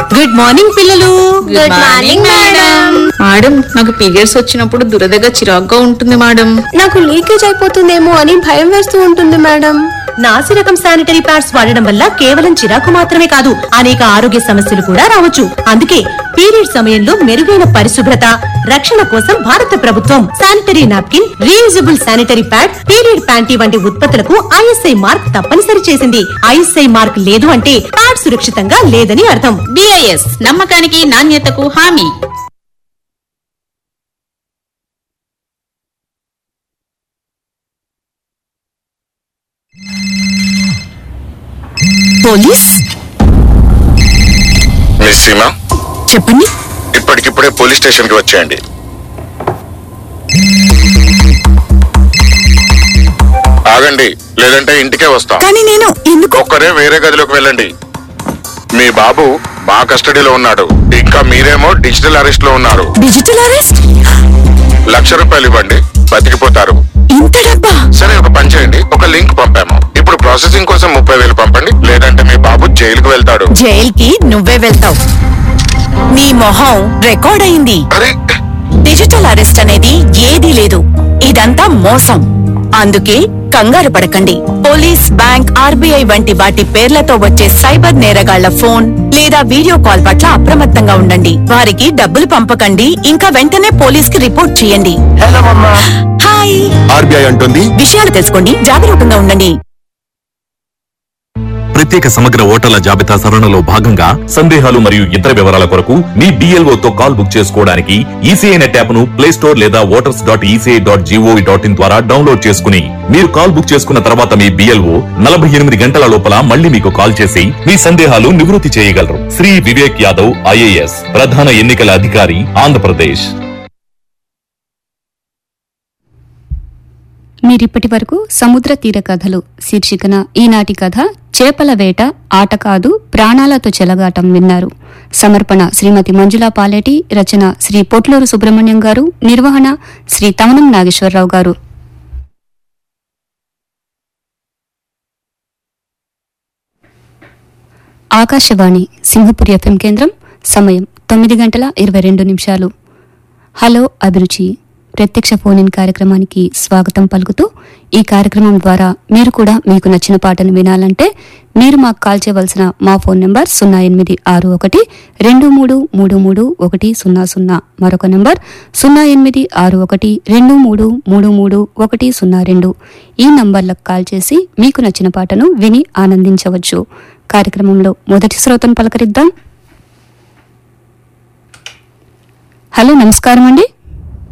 good morning పిల్లలు good morning madam madam నాకు periods వచ్చినప్పుడు దురదగా చిరాగ్గా ఉంటుంది మేడం నాకు లీకేజ్ అయిపోతుందేమో అని భయం వేస్తూ ఉంటుంది మేడం నాసి రకం శానిటరీ ప్యాడ్స్ వాడడం వల్ల కేవలం చిరాకు మాత్రమే కాదు అనేక ఆరోగ్య సమస్యలు కూడా రావచ్చు అందుకే పీరియడ్ సమయంలో మెరుగైన పరిశుభ్రత రక్షణ కోసం భారత ప్రభుత్వం sanitary napkin reusable sanitary pad period panty వంటి ఉత్పత్తులకు ఐఎస్ఐ మార్క్ తప్పనిసరి చేసింది ఐఎస్ఐ మార్క్ లేదు అంటే ప్యాడ్ సురక్షితంగా లేదని అర్థం బిఐఎస్ నమ్మకానికి నాణ్యతకు హామీ పోలీస్ మిస్ సీమా చెప్పండి ఇప్పటికిప్పుడే పోలీస్ స్టేషన్ కి వచ్చేయండి ఆగండి లేదంటే ఇంటికే వస్తాం కానీ నేను ఎందుకు ఒక్కరే వేరే గదిలోకి వెళ్ళండి మీ బాబు మా కస్టడీలో ఉన్నాడు ఇంకా మీరేమో డిజిటల్ అరెస్ట్ లో ఉన్నారు డిజిటల్ అరెస్ట్ లక్ష రూపాయలు ఇవ్వండి బతికిపోతారు ఇంత డబ్బా సరే ఒక పని చేయండి ఒక లింక్ పంపాము ఇప్పుడు ప్రాసెసింగ్ కోసం ముప్పై వేలు పంపండి లేదంటే మీ బాబు జైలుకు వెళ్తాడు జైల్కి నువ్వే వెళ్తావు నీ మొహం రికార్డ్ అయింది అరే డిజిటల్ అరెస్ట్ అనేది ఏదీ లేదు ఇదంతా మోసం అందుకే కంగారు పడకండి పోలీస్ బ్యాంక్ ఆర్బీఐ వంటి వాటి పేర్లతో వచ్చే సైబర్ నేరగాళ్ల ఫోన్ లేదా వీడియో కాల్ పట్ల అప్రమత్తంగా ఉండండి వారికి డబ్బులు పంపకండి ఇంకా వెంటనే పోలీస్ కి రిపోర్ట్ చేయండి హాయ్ ఆర్బీఐ అంటుంది విషయాలు తెలుసుకోండి జాగరూకంగా ఉండండి ప్రత్యేక సమగ్ర ఓటర్ల జాబితా సవరణలో భాగంగా సందేహాలు మరియు ఇతర వివరాల కొరకు మీ BLO తో కాల్ బుక్ చేసుకోవడానికి ఈసీఐ నెట్ యాప్ ను ప్లే స్టోర్ లేదా voters dot ECI dot gov dot in ద్వారా డౌన్లోడ్ చేసుకుని మీరు కాల్ బుక్ చేసుకున్న తర్వాత మీ బిఎల్ఓ నలభై ఎనిమిది గంటల లోపల మళ్ళీ మీకు కాల్ చేసి మీ సందేహాలు నివృత్తి చేయగలరు శ్రీ వివేక్ యాదవ్ ఐఏఎస్ ప్రధాన ఎన్నికల అధికారి ఆంధ్రప్రదేశ్ మీరిప్పటి వరకు సముద్ర తీర కథలు శీర్షికన ఈనాటి కథ చేపల వేట ఆట కాదు ప్రాణాలతో చెలగాటం విన్నారు సమర్పణ శ్రీమతి మంజులా పాలేటి రచన శ్రీ పొట్లూరు సుబ్రహ్మణ్యం గారు నిర్వహణ శ్రీ తమనం నాగేశ్వరరావు గారు ఆకాశవాణి సింహపురి ఎఫ్ఎం కేంద్రం సమయం తొమ్మిది గంటల ఇరవై రెండు నిమిషాలు హలో అభిరుచి ప్రత్యక్ష ఫోన్ ఇన్ కార్యక్రమానికి స్వాగతం పలుకుతూ ఈ కార్యక్రమం ద్వారా మీరు కూడా మీకు నచ్చిన పాటను వినాలంటే మీరు మాకు కాల్ చేయవలసిన మా ఫోన్ నంబర్ సున్నా ఎనిమిది ఆరు ఒకటి రెండు మూడు మూడు మూడు ఒకటి సున్నా సున్నా మరొక నంబర్ సున్నా ఎనిమిది ఆరు ఒకటి రెండు మూడు మూడు మూడు ఒకటి సున్నా రెండు ఈ నంబర్లకు కాల్ చేసి మీకు నచ్చిన పాటను విని ఆనందించవచ్చు కార్యక్రమంలో మొదటి శ్రోతను పలకరిద్దాం హలో నమస్కారం అండి